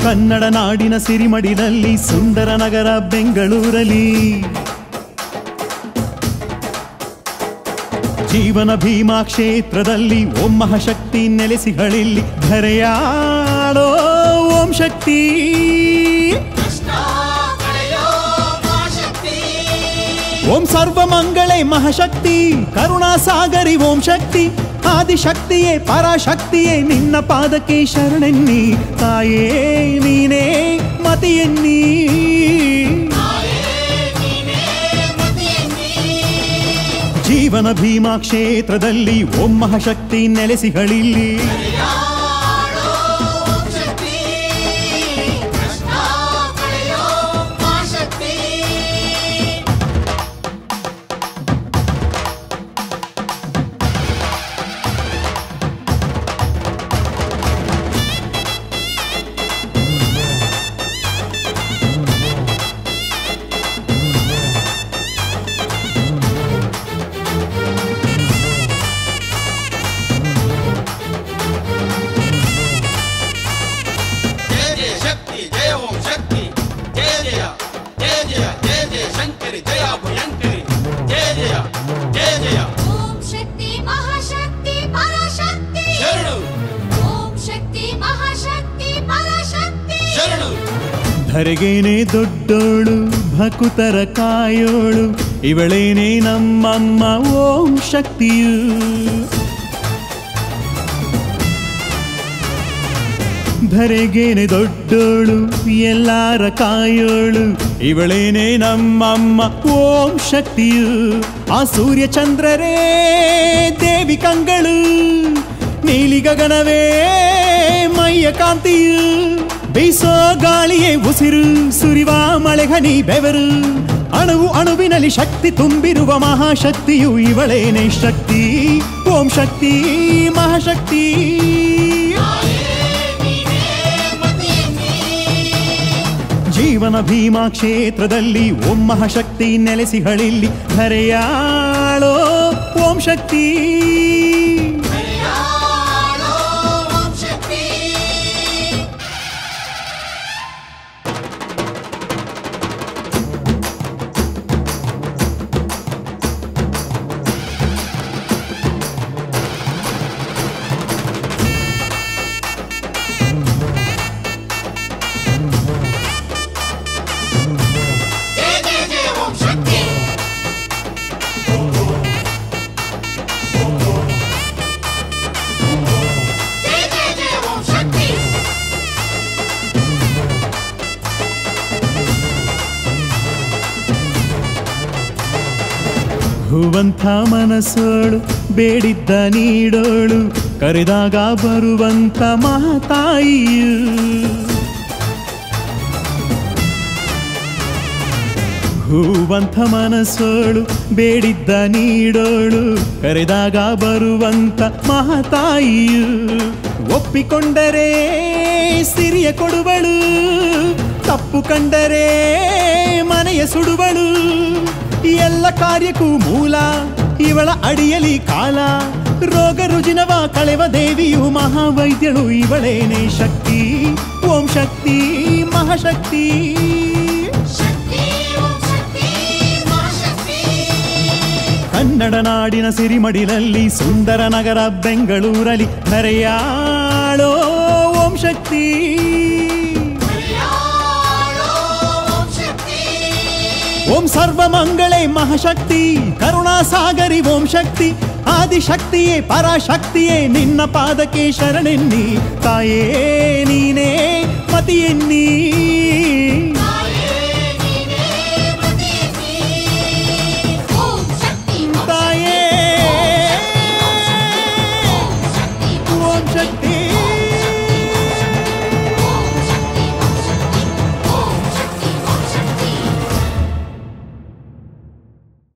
ಕನ್ನಡ ನಾಡಿನ ಸಿರಿಮಡಿನಲ್ಲಿ ಸುಂದರ ನಗರ ಬೆಂಗಳೂರಲ್ಲಿ ಜೀವನ ಭೀಮಾ ಕ್ಷೇತ್ರದಲ್ಲಿ ಓಂ ಮಹಾಶಕ್ತಿ ನೆಲೆಸಿಗಳಿಲ್ಲಿ ಧರೆಯಾಡೋ ಓಂ ಶಕ್ತಿ ಓಂ ಸರ್ವಮಂಗಳೆ ಮಹಾಶಕ್ತಿ ಕರುಣಾಸಾಗರಿ ಓಂ ಶಕ್ತಿ ಆದಿಶಕ್ತಿಯೇ ಪರಾಶಕ್ತಿಯೇ ನಿನ್ನ ಪಾದಕ್ಕೆ ಶರಣೆನ್ನಿ ತಾಯೇ ನೀನೇ ಮತಿಯೆನ್ನಿ ಜೀವನ ಭೀಮಾ ಕ್ಷೇತ್ರದಲ್ಲಿ ಓಂ ಮಹಾಶಕ್ತಿ ನೆಲೆಸಿಗಳಿಲ್ಲಿ జయ జయ శక్తి జయ ఓం శక్తి జయ జయ జయ జయ జయ జయ శంకరి జయ భయంకరి జయ జయ జయ జయ ఓం శక్తి మహాశక్తి పరాశక్తి శరణు ఓం శక్తి మహాశక్తి పరాశక్తి శరణు ಧರೆಗೇನೆ ದೊಡ್ಡೋಳು ಭಕುತರ ಕಾಯೋಳು ಇವಳೇನೆ ನಮ್ಮಮ್ಮ ಓಂ ಶಕ್ತಿಯು ಧರೆಗೇನೆ ದೊಡ್ಡೋಳು ಎಲ್ಲಾರ ಕಾಯೋಳು ಇವಳೇನೆ ನಮ್ಮಮ್ಮ ಓಂ ಶಕ್ತಿಯು ಆ ಸೂರ್ಯ ಚಂದ್ರರೇ ದೇವಿ ಕಂಗಳು ನೀಲಿ ಗಗನವೇ ಮೈಯ ಕಾಂತಿಯು ಬೀಸೋ ಗಾಳಿಯೇ ಉಸಿರು ಸುರಿವ ಮಳೆಗನಿ ಬೆವರು ಅಣುವು ಅಣುವಿನಲ್ಲಿ ಶಕ್ತಿ ತುಂಬಿರುವ ಮಹಾಶಕ್ತಿಯು ಇವಳೇನೆ ಶಕ್ತಿ ಓಂ ಶಕ್ತಿ ಮಹಾಶಕ್ತಿ ಜೀವನ ಭೀಮಾ ಕ್ಷೇತ್ರದಲ್ಲಿ ಓಂ ಮಹಾಶಕ್ತಿ ನೆಲೆಸಿಗಳಿಲ್ಲಿ ಧರೆಯಾಳೋ ಓಂ ಶಕ್ತಿ ఓం శక్తి జయ జయ జయ ఓం శక్తి జయ జయ జయ ఓం శక్తి ಹೂವಂಥ ಮನಸ್ಸೋಳು ಬೇಡಿದ್ದ ನೀಡೋಳು ಕರೆದಾಗ ಬರುವಂತ ಮಹಾತಾಯಿಯು ಹೂವಂಥ ಮನಸ್ಸೋಳು ಬೇಡಿದ್ದ ನೀಡೋಳು ಕರೆದಾಗ ಬರುವಂತ ಮಹಾತಾಯಿಯು ಒಪ್ಪಿಕೊಂಡರೆ ಸಿರಿಯ ಕೊಡುವಳು ತಪ್ಪು ಕಂಡರೆ ಮನೆಯ ಸುಡುವಳು ಎಲ್ಲ ಕಾರ್ಯಕ್ಕೂ ಮೂಲ ಇವಳ ಅಡಿಯಲಿ ಕಾಲ ರೋಗ ರುಜಿನವ ಕಳೆವ ದೇವಿಯು ಮಹಾವೈದ್ಯಳು ಇವಳೇನೆ ಶಕ್ತಿ ಓಂ ಶಕ್ತಿ ಮಹಾಶಕ್ತಿ శక్తి ఓం శక్తి మహాశక్తి ಕನ್ನಡ ನಾಡಿನ ಸಿರಿಮಡಿಲಲ್ಲಿ ಸುಂದರ ನಗರ ಬೆಂಗಳೂರಲ್ಲಿ ಧರೆಯಾಳೋ ಓಂ ಶಕ್ತಿ ఓం శక్తి ಓಂ ಸರ್ವಮಂಗಳೆ ಮಹಾಶಕ್ತಿ ಕರುಣಾಸಾಗರಿ ಓಂ ಶಕ್ತಿ ಆದಿಶಕ್ತಿಯೇ ಪರಾಶಕ್ತಿಯೇ ನಿನ್ನ ಪಾದಕ್ಕೆ ಶರಣೆನ್ನಿ ತಾಯೇ ನೀನೇ ಮತಿಯೆನ್ನಿ